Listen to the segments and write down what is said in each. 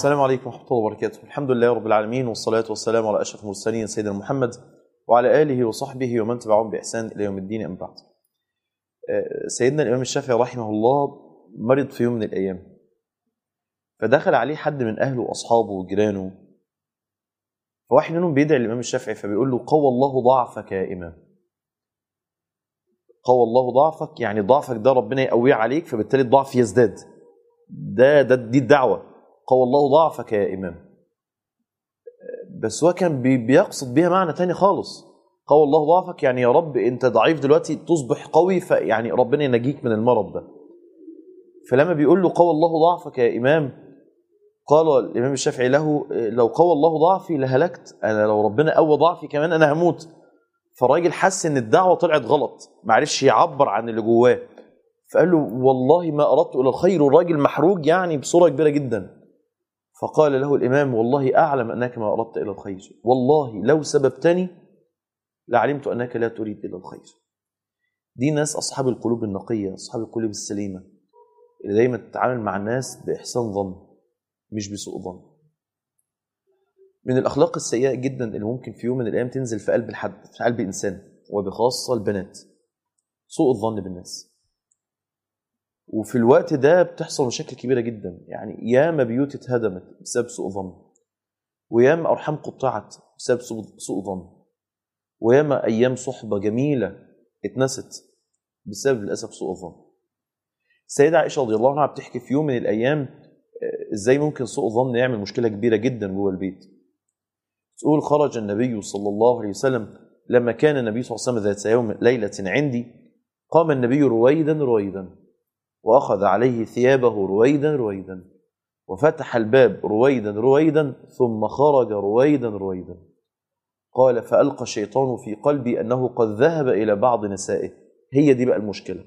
السلام عليكم ورحمة الله وبركاته الحمد لله رب العالمين والصلاة والسلام على أشرف المرسلين سيدنا محمد وعلى آله وصحبه ومن تبعهم بإحسان إلى يوم الدين أما بعد آه، سيدنا الإمام الشافعي رحمه الله مرض في يوم من الأيام فدخل عليه حد من أهله وأصحابه وجيرانه فواحد منهم بيدعي الإمام الشافعي فبيقول له قوى الله ضعفك يا إمام قوى الله ضعفك يعني ضعفك ده ربنا يقويه عليك فبالتالي الضعف يزداد ده, ده دي الدعوة قوى الله ضعفك يا إمام بس هو كان بي- بيقصد بيها معنى تاني خالص قوى الله ضعفك يعني يا رب انت ضعيف دلوقتي تصبح قوي فيعني ربنا ينجيك من المرض ده فلما بيقول له قوى الله ضعفك يا إمام قال الإمام الشافعي له لو قوى الله ضعفي لهلكت أنا لو ربنا قوى ضعفي كمان أنا هموت فالراجل حس ان الدعوه طلعت غلط معرفش يعبر عن اللي جواه فقال له والله ما اردت الى الخير والراجل محروج يعني بصوره كبيره جدا فقال له الامام والله اعلم انك ما اردت الى الخير والله لو سببتني لعلمت انك لا تريد الا الخير دي ناس اصحاب القلوب النقيه اصحاب القلوب السليمه اللي دايما تتعامل مع الناس باحسان ظن مش بسوء ظن من الاخلاق السيئه جدا اللي ممكن في يوم من الايام تنزل في قلب الحد في قلب انسان وبخاصه البنات سوء الظن بالناس وفي الوقت ده بتحصل مشاكل كبيره جدا يعني ياما بيوت اتهدمت بسبب سوء ظن وياما ارحام قطعت بسبب سوء سوء ظن وياما ايام صحبه جميله اتنست بسبب للاسف سوء الظن السيده عائشه رضي الله عنها بتحكي في يوم من الايام آه، ازاي ممكن سوء ظن يعمل مشكله كبيره جدا جوه البيت تقول خرج النبي صلى الله عليه وسلم لما كان النبي صلى الله عليه وسلم ذات يوم ليلة عندي قام النبي رويدا رويدا وأخذ عليه ثيابه رويدا رويدا وفتح الباب رويدا رويدا ثم خرج رويدا رويدا قال فألقى الشيطان في قلبي أنه قد ذهب إلى بعض نسائه هي دي بقى المشكلة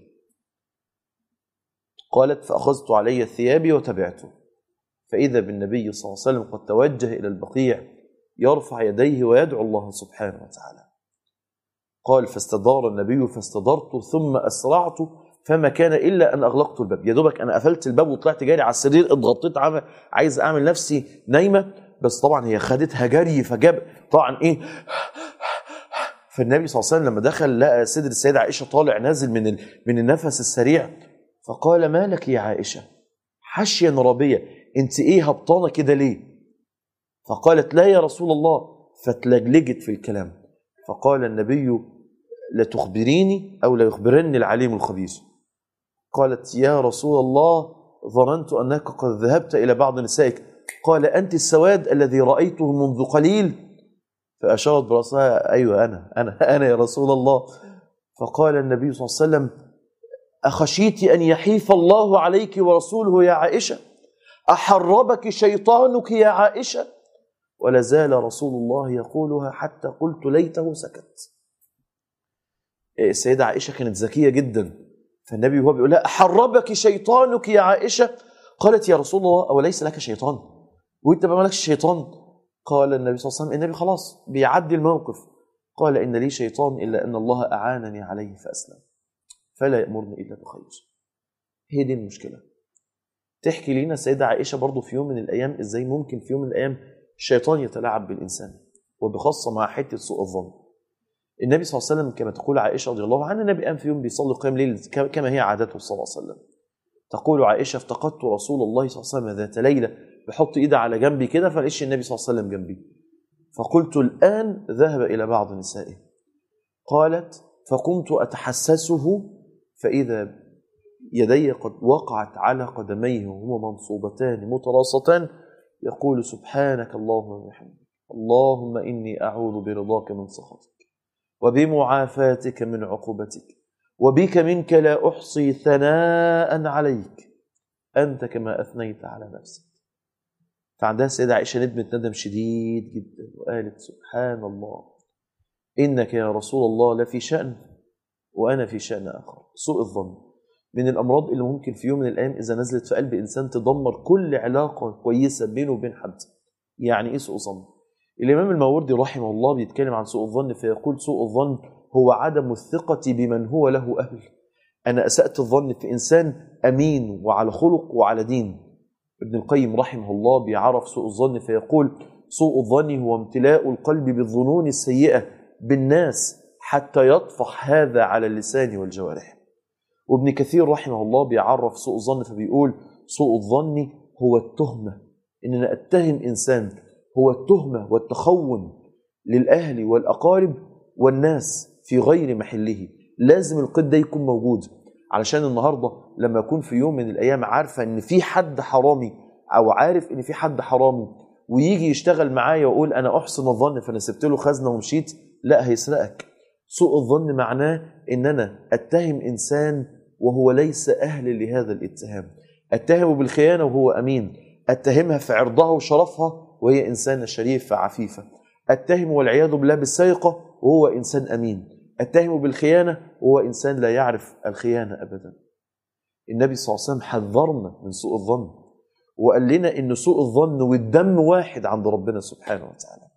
قالت فأخذت علي ثيابي وتبعته فإذا بالنبي صلى الله عليه وسلم قد توجه إلى البقيع يرفع يديه ويدعو الله سبحانه وتعالى قال فاستدار النبي فاستدرت ثم أسرعت فما كان إلا أن أغلقت الباب يا دوبك أنا قفلت الباب وطلعت جاري على السرير اتغطيت عامل عايز أعمل نفسي نايمة بس طبعا هي خدتها جري فجاب طبعا إيه فالنبي صلى الله عليه وسلم لما دخل لقى صدر السيدة عائشة طالع نازل من ال... من النفس السريع فقال ما لك يا عائشة حشيا رابية انت ايه هبطانة كده ليه فقالت لا يا رسول الله فتلجلجت في الكلام فقال النبي لتخبريني أو ليخبرني العليم الخبير قالت يا رسول الله ظننت أنك قد ذهبت إلى بعض نسائك قال أنت السواد الذي رأيته منذ قليل فأشارت برأسها أيوة أنا أنا أنا يا رسول الله فقال النبي صلى الله عليه وسلم أخشيت أن يحيف الله عليك ورسوله يا عائشة أحربك شيطانك يا عائشة ولا زال رسول الله يقولها حتى قلت ليته سكت السيدة عائشة كانت ذكية جدا فالنبي هو بيقول لها أحربك شيطانك يا عائشة قالت يا رسول الله أوليس لك شيطان وانت ما مالكش شيطان قال النبي صلى الله عليه وسلم النبي خلاص بيعدي الموقف قال إن لي شيطان إلا أن الله أعانني عليه فأسلم فلا يأمرني إلا بخير هي دي المشكلة تحكي لنا السيدة عائشة برضو في يوم من الأيام إزاي ممكن في يوم من الأيام الشيطان يتلاعب بالإنسان وبخاصة مع حتة سوء الظن النبي صلى الله عليه وسلم كما تقول عائشة رضي الله عنها النبي قام في يوم بيصلي قيام ليل كما هي عادته صلى الله عليه وسلم تقول عائشة افتقدت رسول الله صلى الله عليه وسلم ذات ليلة بحط إيدي على جنبي كده فلقيتش النبي صلى الله عليه وسلم جنبي فقلت الآن ذهب إلى بعض نسائه قالت فقمت أتحسسه فإذا يدي قد وقعت على قدميه وهما منصوبتان متراصتان يقول سبحانك اللهم وبحمدك اللهم إني أعوذ برضاك من سخطك وبمعافاتك من عقوبتك وبك منك لا أحصي ثناء عليك أنت كما أثنيت على نفسك فعندها السيدة عائشة ندمت ندم شديد جدا وقالت سبحان الله إنك يا رسول الله لفي شأن وأنا في شأن آخر سوء الظن من الأمراض اللي ممكن في يوم من الأيام إذا نزلت في قلب إنسان تدمر كل علاقة كويسة بينه وبين حد يعني إيه سوء ظن الإمام الماوردي رحمه الله بيتكلم عن سوء الظن فيقول سوء الظن هو عدم الثقة بمن هو له أهل أنا أسأت الظن في إنسان أمين وعلى خلق وعلى دين ابن القيم رحمه الله بيعرف سوء الظن فيقول سوء الظن هو امتلاء القلب بالظنون السيئة بالناس حتى يطفح هذا على اللسان والجوارح وابن كثير رحمه الله بيعرف سوء الظن فبيقول سوء الظن هو التهمة إن أنا أتهم إنسان هو التهمة والتخون للأهل والأقارب والناس في غير محله لازم القيد ده يكون موجود علشان النهاردة لما أكون في يوم من الأيام عارفة إن في حد حرامي أو عارف إن في حد حرامي ويجي يشتغل معايا ويقول أنا أحسن الظن فأنا سبت له خزنة ومشيت لا هيسرقك سوء الظن معناه إن أنا أتهم إنسان وهو ليس أهل لهذا الاتهام أتهمه بالخيانة وهو أمين أتهمها في عرضها وشرفها وهي إنسانة شريفة عفيفة أتهمه والعياذ بالله بالسرقة وهو إنسان أمين أتهمه بالخيانة وهو إنسان لا يعرف الخيانة أبدا النبي صلى الله عليه وسلم حذرنا من سوء الظن وقال لنا إن سوء الظن والدم واحد عند ربنا سبحانه وتعالى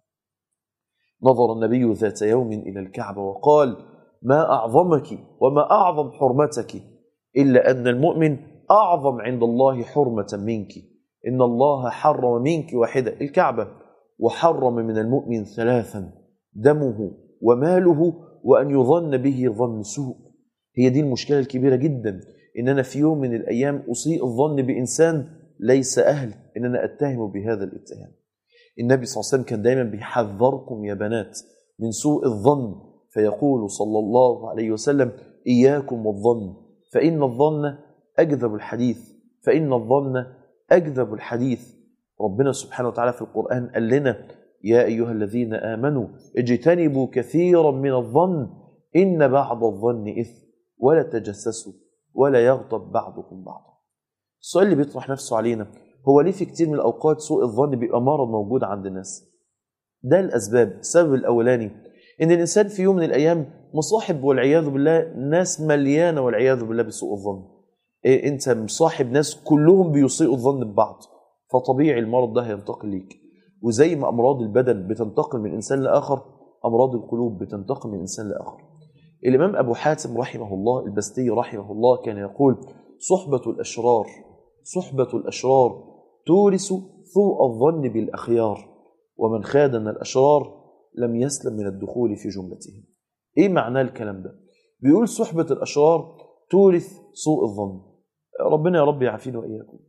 نظر النبي ذات يوم إلى الكعبة وقال ما أعظمك وما أعظم حرمتك إلا أن المؤمن أعظم عند الله حرمة منك إن الله حرم منك واحدة الكعبة وحرم من المؤمن ثلاثا دمه وماله وأن يظن به ظن سوء هي دي المشكلة الكبيرة جدا إن أنا في يوم من الأيام أسيء الظن بإنسان ليس أهل إن أنا أتهمه بهذا الاتهام النبي صلى الله عليه وسلم كان دايما بيحذركم يا بنات من سوء الظن فيقول صلى الله عليه وسلم إياكم والظن فإن الظن أكذب الحديث فإن الظن أكذب الحديث ربنا سبحانه وتعالى في القرآن قال لنا يا أيها الذين آمنوا اجتنبوا كثيرا من الظن إن بعض الظن إثم ولا تجسسوا ولا يغضب بعضكم بعضا السؤال اللي بيطرح نفسه علينا هو ليه في كتير من الأوقات سوء الظن بيبقى مرض موجود عند الناس ده الأسباب السبب الأولاني إن الإنسان في يوم من الأيام مصاحب والعياذ بالله ناس مليانة والعياذ بالله بسوء الظن إيه أنت مصاحب ناس كلهم بيسيئوا الظن ببعض فطبيعي المرض ده هينتقل ليك وزي ما أمراض البدن بتنتقل من إنسان لآخر أمراض القلوب بتنتقل من إنسان لآخر الإمام أبو حاتم رحمه الله البستي رحمه الله كان يقول صحبة الأشرار صحبة الأشرار تورث سوء الظن بالأخيار ومن خادن الأشرار لم يسلم من الدخول في جملتهم إيه معنى الكلام ده؟ بيقول صحبة الأشرار تورث سوء الظن ربنا يا رب يعافينا وإياكم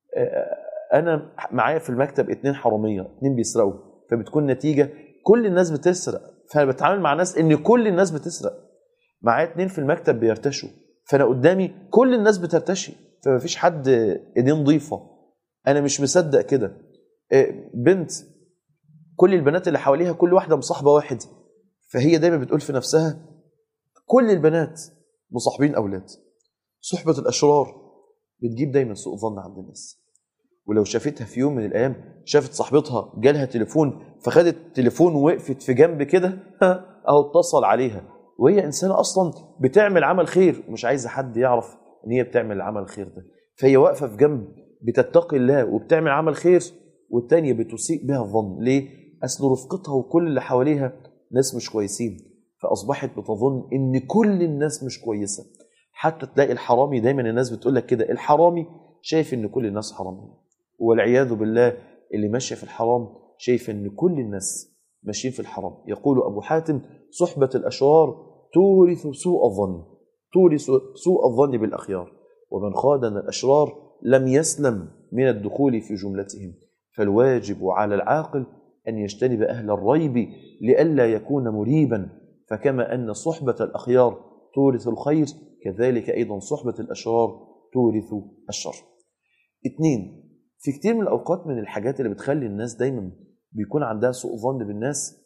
أنا معايا في المكتب اتنين حرامية اتنين بيسرقوا فبتكون نتيجة كل الناس بتسرق فأنا بتعامل مع ناس إن كل الناس بتسرق معايا اتنين في المكتب بيرتشوا فأنا قدامي كل الناس بترتشي فما فيش حد ايديه نظيفه انا مش مصدق كده بنت كل البنات اللي حواليها كل واحده مصاحبه واحد فهي دايما بتقول في نفسها كل البنات مصاحبين اولاد صحبه الاشرار بتجيب دايما سوء ظن عند الناس ولو شافتها في يوم من الايام شافت صاحبتها جالها تليفون فخدت التليفون ووقفت في جنب كده اهو اتصل عليها وهي انسانه اصلا بتعمل عمل خير ومش عايزه حد يعرف ان هي بتعمل العمل الخير ده فهي واقفه في جنب بتتقي الله وبتعمل عمل خير والتانية بتسيء بها الظن ليه؟ أصل رفقتها وكل اللي حواليها ناس مش كويسين فأصبحت بتظن إن كل الناس مش كويسة حتى تلاقي الحرامي دايما الناس بتقول لك كده الحرامي شايف إن كل الناس حرامية والعياذ بالله اللي ماشية في الحرام شايف إن كل الناس ماشيين في الحرام يقول أبو حاتم صحبة الأشرار تورث سوء الظن تورث سوء الظن بالأخيار ومن خادن الأشرار لم يسلم من الدخول في جملتهم فالواجب على العاقل أن يجتنب أهل الريب لئلا يكون مريبا فكما أن صحبة الأخيار تورث الخير كذلك أيضا صحبة الأشرار تورث الشر اثنين في كتير من الأوقات من الحاجات اللي بتخلي الناس دايما بيكون عندها سوء ظن بالناس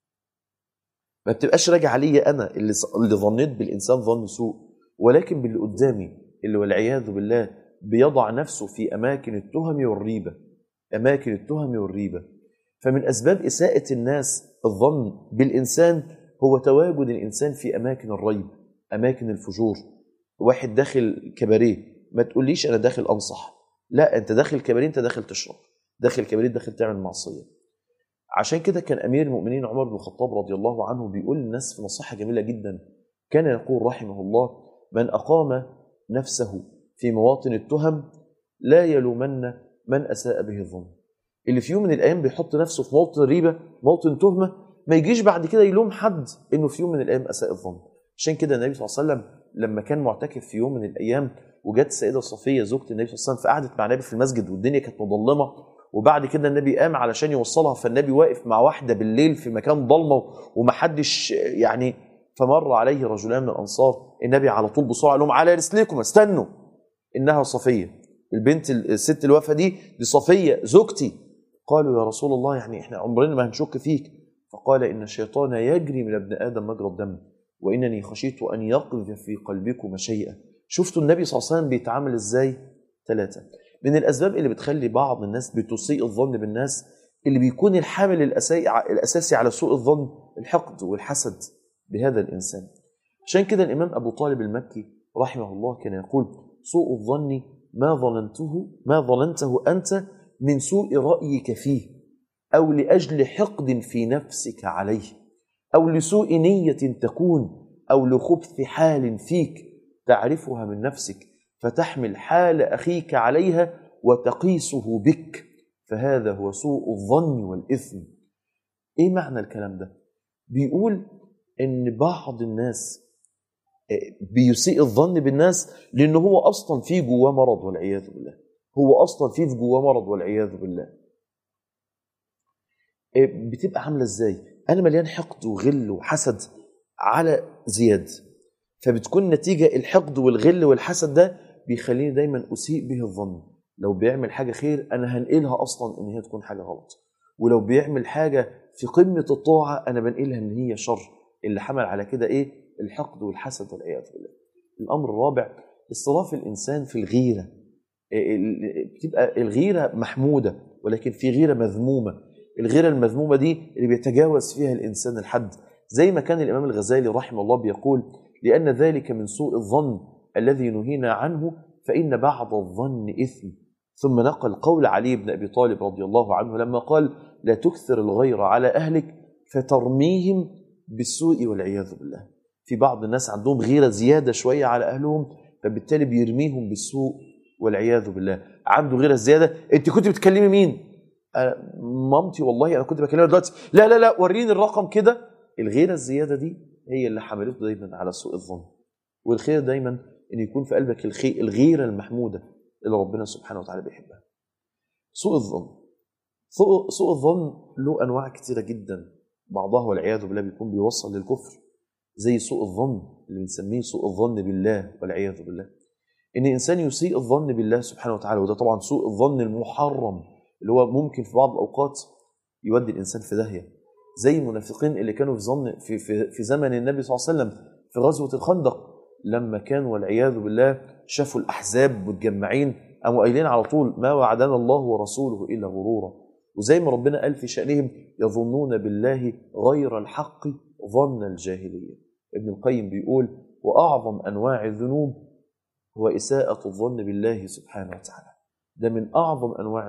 ما بتبقاش راجع ليا انا اللي اللي ظنيت بالانسان ظن سوء ولكن باللي قدامي اللي والعياذ بالله بيضع نفسه في اماكن التهم والريبه اماكن التهم والريبه فمن اسباب اساءه الناس الظن بالانسان هو تواجد الانسان في اماكن الريب اماكن الفجور واحد داخل كباريه ما تقوليش انا داخل انصح لا انت داخل كباريه انت داخل تشرب داخل كباريه داخل تعمل معصيه عشان كده كان امير المؤمنين عمر بن الخطاب رضي الله عنه بيقول للناس في نصيحه جميله جدا كان يقول رحمه الله من اقام نفسه في مواطن التهم لا يلومن من اساء به الظن اللي في يوم من الايام بيحط نفسه في موطن ريبه موطن تهمه ما يجيش بعد كده يلوم حد انه في يوم من الايام اساء الظن عشان كده النبي صلى الله عليه وسلم لما كان معتكف في يوم من الايام وجت السيده صفيه زوجة النبي صلى الله عليه وسلم فقعدت مع النبي في المسجد والدنيا كانت مظلمه وبعد كده النبي قام علشان يوصلها فالنبي واقف مع واحده بالليل في مكان ضلمه ومحدش يعني فمر عليه رجلان من الانصار النبي على طول بسرعه قال لهم على رسلكم استنوا انها صفيه البنت الست الوفاه دي دي صفيه زوجتي قالوا يا رسول الله يعني احنا عمرنا ما هنشك فيك فقال ان الشيطان يجري من ابن ادم مجرى الدم وانني خشيت ان يقذف في قلبكم شيئا شفتوا النبي صلى الله عليه وسلم بيتعامل ازاي ثلاثه من الاسباب اللي بتخلي بعض الناس بتسيء الظن بالناس اللي بيكون الحامل الاساسي على سوء الظن الحقد والحسد بهذا الانسان عشان كده الامام ابو طالب المكي رحمه الله كان يقول سوء الظن ما ظننته ما ظننته انت من سوء رايك فيه او لاجل حقد في نفسك عليه او لسوء نيه تكون او لخبث حال فيك تعرفها من نفسك فتحمل حال اخيك عليها وتقيسه بك فهذا هو سوء الظن والاثم ايه معنى الكلام ده بيقول ان بعض الناس بيسيء الظن بالناس لان هو اصلا فيه جواه مرض والعياذ بالله هو اصلا فيه في جواه مرض والعياذ بالله بتبقى عامله ازاي انا مليان حقد وغل وحسد على زياد فبتكون نتيجه الحقد والغل والحسد ده بيخليني دايما اسيء به الظن لو بيعمل حاجه خير انا هنقلها اصلا ان هي تكون حاجه غلط ولو بيعمل حاجه في قمه الطاعه انا بنقلها ان هي شر اللي حمل على كده ايه الحقد والحسد والعياذ بالله الامر الرابع اصطراف الانسان في الغيره بتبقى الغيره محموده ولكن في غيره مذمومه الغيره المذمومه دي اللي بيتجاوز فيها الانسان الحد زي ما كان الامام الغزالي رحمه الله بيقول لان ذلك من سوء الظن الذي نهينا عنه فان بعض الظن اثم ثم نقل قول علي بن ابي طالب رضي الله عنه لما قال لا تكثر الغير على اهلك فترميهم بالسوء والعياذ بالله في بعض الناس عندهم غيره زياده شويه على اهلهم فبالتالي بيرميهم بالسوء والعياذ بالله عنده غيره زياده انت كنت بتكلمي مين أه مامتي والله انا كنت بكلمها دلوقتي لا لا لا وريني الرقم كده الغيره الزياده دي هي اللي حملته دايما على سوء الظن والخير دايما ان يكون في قلبك الخير الغيره المحموده اللي ربنا سبحانه وتعالى بيحبها سوء الظن سوء, سوء الظن له انواع كثيره جدا بعضها والعياذ بالله بيكون بيوصل للكفر زي سوء الظن اللي بنسميه سوء الظن بالله والعياذ بالله ان انسان يسيء الظن بالله سبحانه وتعالى وده طبعا سوء الظن المحرم اللي هو ممكن في بعض الاوقات يودي الانسان في داهيه زي المنافقين اللي كانوا في ظن في, في, في زمن النبي صلى الله عليه وسلم في غزوه الخندق لما كان والعياذ بالله شافوا الاحزاب متجمعين قاموا قايلين على طول ما وعدنا الله ورسوله الا غرورا وزي ما ربنا قال في شانهم يظنون بالله غير الحق ظن الجاهليه ابن القيم بيقول واعظم انواع الذنوب هو اساءه الظن بالله سبحانه وتعالى ده من اعظم انواع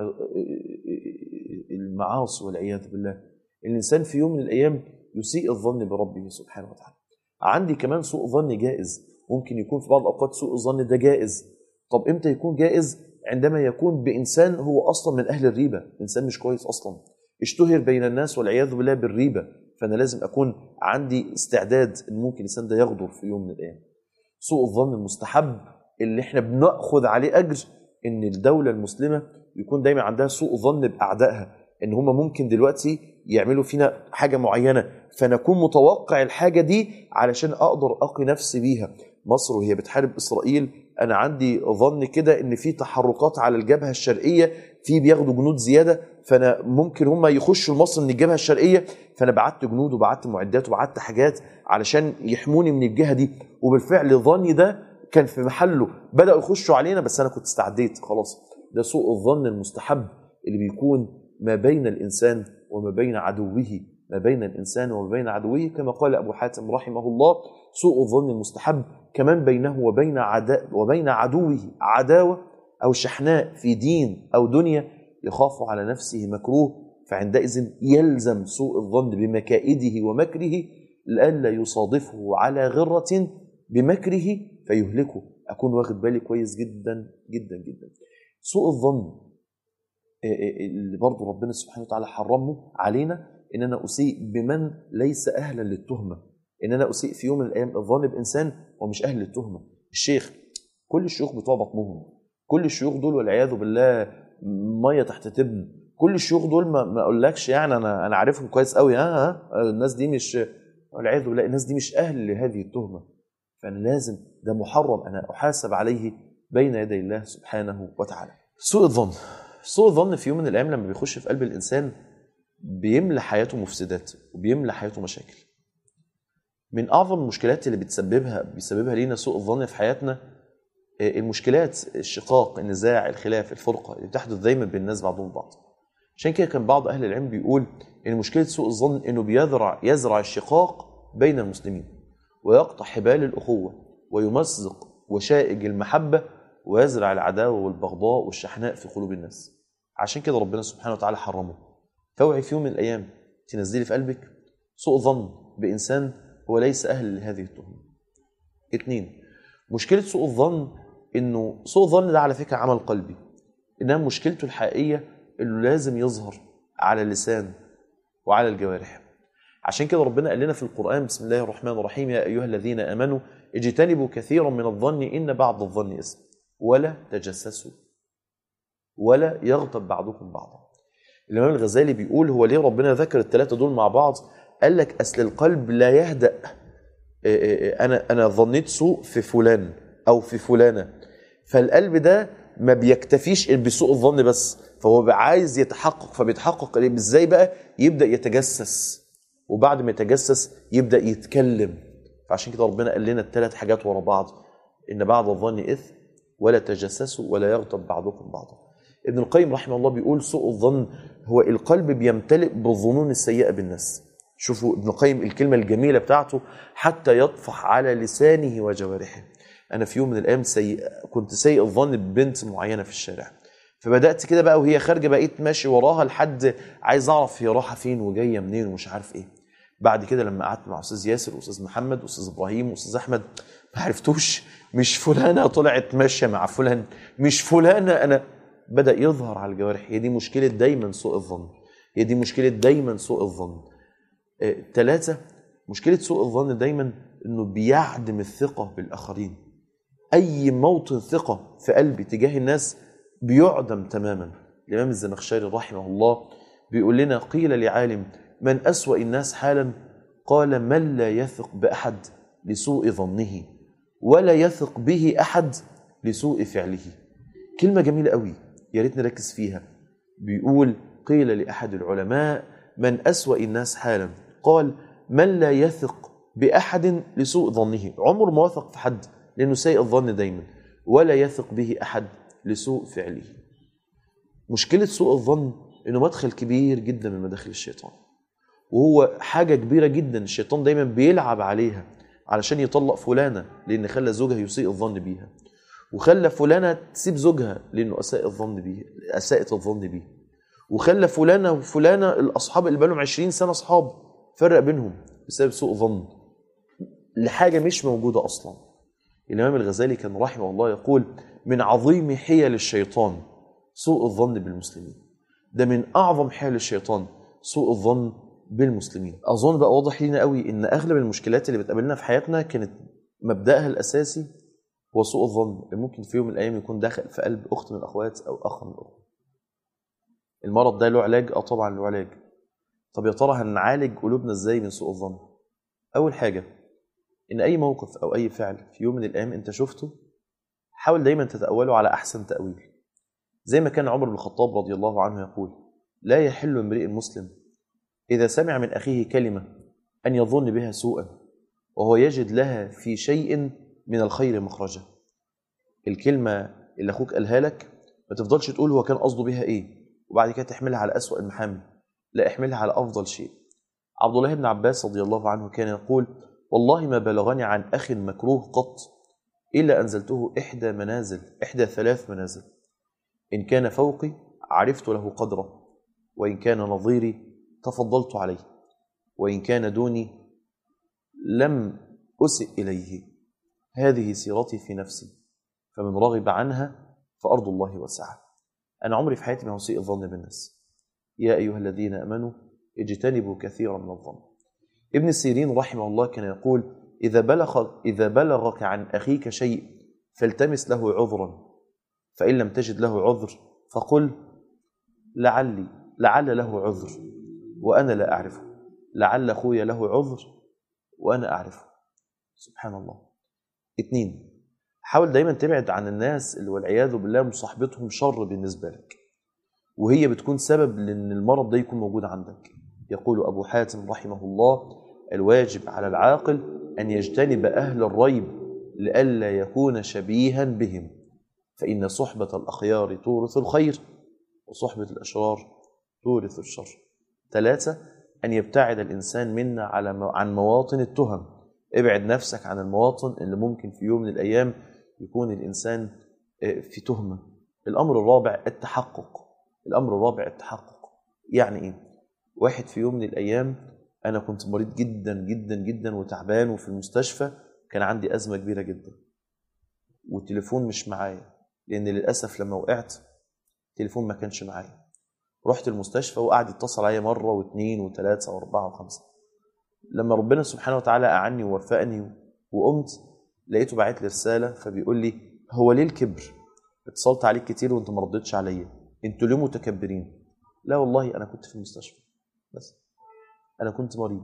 المعاصي والعياذ بالله الانسان في يوم من الايام يسيء الظن بربه سبحانه وتعالى عندي كمان سوء ظن جائز ممكن يكون في بعض الاوقات سوء الظن ده جائز طب امتى يكون جائز عندما يكون بانسان هو اصلا من اهل الريبه انسان مش كويس اصلا اشتهر بين الناس والعياذ بالله بالريبه فانا لازم اكون عندي استعداد ان ممكن الانسان ده يغدر في يوم من الايام سوء الظن المستحب اللي احنا بناخذ عليه اجر ان الدوله المسلمه يكون دايما عندها سوء ظن باعدائها ان هم ممكن دلوقتي يعملوا فينا حاجه معينه فنكون متوقع الحاجه دي علشان اقدر اقي نفسي بيها مصر وهي بتحارب اسرائيل انا عندي ظن كده ان في تحركات على الجبهه الشرقيه في بياخدوا جنود زياده فانا ممكن هم يخشوا لمصر من الجبهه الشرقيه فانا بعت جنود وبعت معدات وبعت حاجات علشان يحموني من الجهه دي وبالفعل ظني ده كان في محله بداوا يخشوا علينا بس انا كنت استعديت خلاص ده سوء الظن المستحب اللي بيكون ما بين الانسان وما بين عدوه ما بين الانسان وما بين عدوه كما قال ابو حاتم رحمه الله سوء الظن المستحب كمان بينه وبين عدا وبين عدوه عداوه او شحناء في دين او دنيا يخاف على نفسه مكروه فعندئذ يلزم سوء الظن بمكائده ومكره لئلا يصادفه على غره بمكره فيهلكه اكون واخد بالي كويس جدا جدا جدا سوء الظن اللي برضه ربنا سبحانه وتعالى حرمه علينا ان انا اسيء بمن ليس اهلا للتهمه ان انا اسيء في يوم من الايام الظن بانسان هو مش اهل للتهمه الشيخ كل الشيوخ بتوع بطنهم كل الشيوخ دول والعياذ بالله ميه تحت تبن كل الشيوخ دول ما, ما اقولكش يعني انا انا عارفهم كويس قوي ها ها الناس دي مش والعياذ بالله الناس دي مش اهل لهذه التهمه فانا لازم ده محرم انا احاسب عليه بين يدي الله سبحانه وتعالى سوء الظن سوء الظن في يوم من الايام لما بيخش في قلب الانسان بيملى حياته مفسدات وبيملى حياته مشاكل من اعظم المشكلات اللي بتسببها بيسببها لينا سوء الظن في حياتنا المشكلات الشقاق النزاع الخلاف الفرقه اللي بتحدث دايما بين الناس بعضهم البعض عشان كده كان بعض اهل العلم بيقول ان مشكله سوء الظن انه بيزرع يزرع الشقاق بين المسلمين ويقطع حبال الاخوه ويمزق وشائج المحبه ويزرع العداوه والبغضاء والشحناء في قلوب الناس عشان كده ربنا سبحانه وتعالى حرمه فاوعي في يوم من الايام تنزلي في قلبك سوء ظن بانسان هو ليس اهل لهذه التهمه اثنين مشكله سوء الظن انه سوء الظن ده على فكره عمل قلبي انما مشكلته الحقيقيه انه لازم يظهر على اللسان وعلى الجوارح عشان كده ربنا قال لنا في القرآن بسم الله الرحمن الرحيم يا أيها الذين آمنوا اجتنبوا كثيرا من الظن إن بعض الظن إثم ولا تجسسوا ولا يغتب بعضكم بعضا الإمام الغزالي بيقول هو ليه ربنا ذكر الثلاثة دول مع بعض قال لك أصل القلب لا يهدأ أنا أنا ظنيت سوء في فلان أو في فلانة فالقلب ده ما بيكتفيش بسوء الظن بس فهو عايز يتحقق فبيتحقق ازاي بقى يبدا يتجسس وبعد ما يتجسس يبدا يتكلم فعشان كده ربنا قال لنا الثلاث حاجات ورا بعض ان بعض الظن اثم ولا تجسسوا ولا يغتب بعضكم بعضا ابن القيم رحمه الله بيقول سوء الظن هو القلب بيمتلئ بالظنون السيئه بالناس شوفوا ابن القيم الكلمه الجميله بتاعته حتى يطفح على لسانه وجوارحه انا في يوم من الايام سيء كنت سيء الظن ببنت معينه في الشارع فبدات كده بقى وهي خارجه بقيت ماشي وراها لحد عايز اعرف هي رايحه فين وجايه منين ومش عارف ايه بعد كده لما قعدت مع استاذ ياسر واستاذ محمد واستاذ ابراهيم واستاذ احمد ما عرفتوش مش فلانه طلعت ماشيه مع فلان مش فلانه انا بدا يظهر على الجوارح هي دي مشكله دايما سوء الظن هي دي مشكله دايما سوء الظن ثلاثه آه، مشكله سوء الظن دايما انه بيعدم الثقه بالاخرين اي موطن ثقه في قلبي تجاه الناس بيعدم تماما الامام الزمخشري رحمه الله بيقول لنا قيل لعالم من اسوا الناس حالا قال من لا يثق باحد لسوء ظنه ولا يثق به احد لسوء فعله كلمه جميله قوي يا ريت نركز فيها بيقول قيل لاحد العلماء من اسوا الناس حالا قال من لا يثق باحد لسوء ظنه عمر ما وثق في حد لأنه سيء الظن دايما ولا يثق به أحد لسوء فعله مشكلة سوء الظن إنه مدخل كبير جدا من مداخل الشيطان وهو حاجة كبيرة جدا الشيطان دايما بيلعب عليها علشان يطلق فلانة لأن خلى زوجها يسيء الظن بيها وخلى فلانة تسيب زوجها لأنه أساء الظن بيه أساءت الظن بيه وخلى فلانة وفلانة الأصحاب اللي بقالهم 20 سنة أصحاب فرق بينهم بسبب سوء ظن لحاجة مش موجودة أصلاً الإمام الغزالي كان رحمه الله يقول من عظيم حيل الشيطان سوء الظن بالمسلمين ده من أعظم حيل الشيطان سوء الظن بالمسلمين أظن بقى واضح لينا قوي إن أغلب المشكلات اللي بتقابلنا في حياتنا كانت مبدأها الأساسي هو سوء الظن اللي ممكن في يوم من الأيام يكون داخل في قلب أخت من الأخوات أو أخ من الأخوات المرض ده له علاج؟ أه طبعا له علاج طب يا ترى هنعالج قلوبنا إزاي من سوء الظن؟ أول حاجة ان اي موقف او اي فعل في يوم من الايام انت شفته حاول دايما تتاوله على احسن تاويل زي ما كان عمر بن الخطاب رضي الله عنه يقول لا يحل امرئ مسلم اذا سمع من اخيه كلمه ان يظن بها سوءا وهو يجد لها في شيء من الخير مخرجا الكلمه اللي اخوك قالها لك ما تفضلش تقول هو كان قصده بها ايه وبعد كده تحملها على اسوا المحامل لا احملها على افضل شيء عبد الله بن عباس رضي الله عنه كان يقول والله ما بلغني عن أخ مكروه قط إلا أنزلته إحدى منازل إحدى ثلاث منازل إن كان فوقي عرفت له قدره وإن كان نظيري تفضلت عليه وإن كان دوني لم أسئ إليه هذه سيرتي في نفسي فمن رغب عنها فأرض الله واسعة أنا عمري في حياتي ما هسيء الظن بالناس يا أيها الذين آمنوا اجتنبوا كثيرا من الظن ابن سيرين رحمه الله كان يقول إذا بلغ إذا بلغك عن أخيك شيء فالتمس له عذرا فإن لم تجد له عذر فقل لعلي لعل له عذر وأنا لا أعرفه لعل أخويا له عذر وأنا أعرفه سبحان الله اتنين حاول دايما تبعد عن الناس اللي والعياذ بالله مصاحبتهم شر بالنسبة لك وهي بتكون سبب لأن المرض ده يكون موجود عندك يقول أبو حاتم رحمه الله الواجب على العاقل أن يجتنب أهل الريب لئلا يكون شبيها بهم فإن صحبة الأخيار تورث الخير وصحبة الأشرار تورث الشر ثلاثة أن يبتعد الإنسان منا على عن مواطن التهم ابعد نفسك عن المواطن اللي ممكن في يوم من الأيام يكون الإنسان في تهمة الأمر الرابع التحقق الأمر الرابع التحقق يعني إيه؟ واحد في يوم من الأيام أنا كنت مريض جدا جدا جدا وتعبان وفي المستشفى كان عندي أزمة كبيرة جدا والتليفون مش معايا لأن للأسف لما وقعت التليفون ما كانش معايا رحت المستشفى وقعد يتصل عليا مرة واثنين وثلاثة وأربعة وخمسة لما ربنا سبحانه وتعالى أعني ووفقني وقمت لقيته باعت لي رسالة فبيقول لي هو ليه الكبر؟ اتصلت عليك كتير وانت ما ردتش عليا انتوا ليه متكبرين؟ لا والله انا كنت في المستشفى بس انا كنت مريض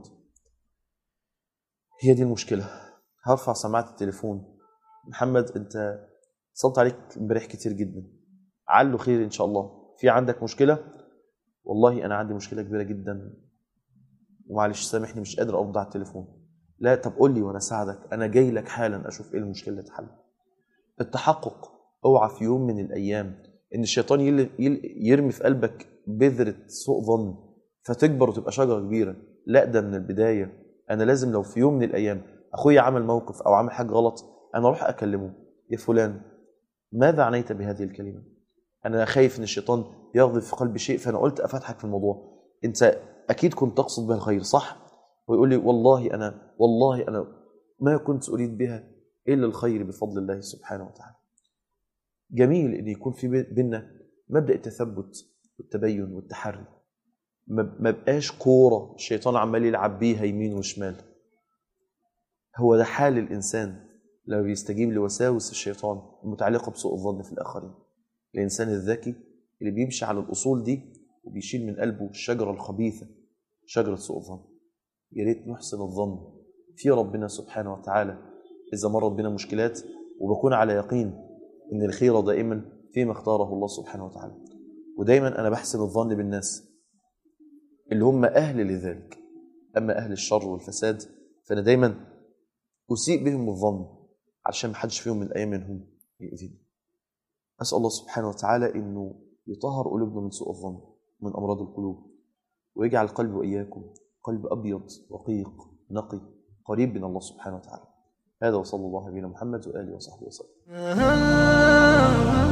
هي دي المشكلة هرفع سماعة التليفون محمد انت اتصلت عليك امبارح كتير جدا عله خير ان شاء الله في عندك مشكلة والله انا عندي مشكلة كبيرة جدا ومعلش سامحني مش قادر ارد على التليفون لا طب قول لي وانا اساعدك انا جاي لك حالا اشوف ايه المشكله اللي تحل التحقق اوعى في يوم من الايام ان الشيطان يل- يل- يرمي في قلبك بذره سوء ظن فتكبر وتبقى شجره كبيره لا ده من البدايه انا لازم لو في يوم من الايام اخويا عمل موقف او عمل حاجه غلط انا اروح اكلمه يا فلان ماذا عنيت بهذه الكلمه انا خايف ان الشيطان يغضب في قلبي شيء فانا قلت افتحك في الموضوع انت اكيد كنت تقصد بها الخير صح ويقول لي والله انا والله انا ما كنت اريد بها الا الخير بفضل الله سبحانه وتعالى. جميل ان يكون في بيننا مبدا التثبت والتبين والتحري. ما ما بقاش كوره الشيطان عمال يلعب بيها يمين وشمال. هو ده حال الانسان لما بيستجيب لوساوس الشيطان المتعلقه بسوء الظن في الاخرين. الانسان الذكي اللي بيمشي على الاصول دي وبيشيل من قلبه الشجره الخبيثه شجره سوء الظن. يا ريت نحسن الظن في ربنا سبحانه وتعالى إذا مرت بنا مشكلات وبكون على يقين إن الخير دائما فيما اختاره الله سبحانه وتعالى ودايما أنا بحسن الظن بالناس اللي هم أهل لذلك أما أهل الشر والفساد فأنا دايما أسيء بهم الظن علشان ما حدش فيهم من الأيام منهم يأذيني أسأل الله سبحانه وتعالى إنه يطهر قلوبنا من سوء الظن من أمراض القلوب ويجعل قلبي وإياكم قلب أبيض رقيق نقي قريب من الله سبحانه وتعالى هذا وصلى الله على نبينا محمد وآله وصحبه وسلم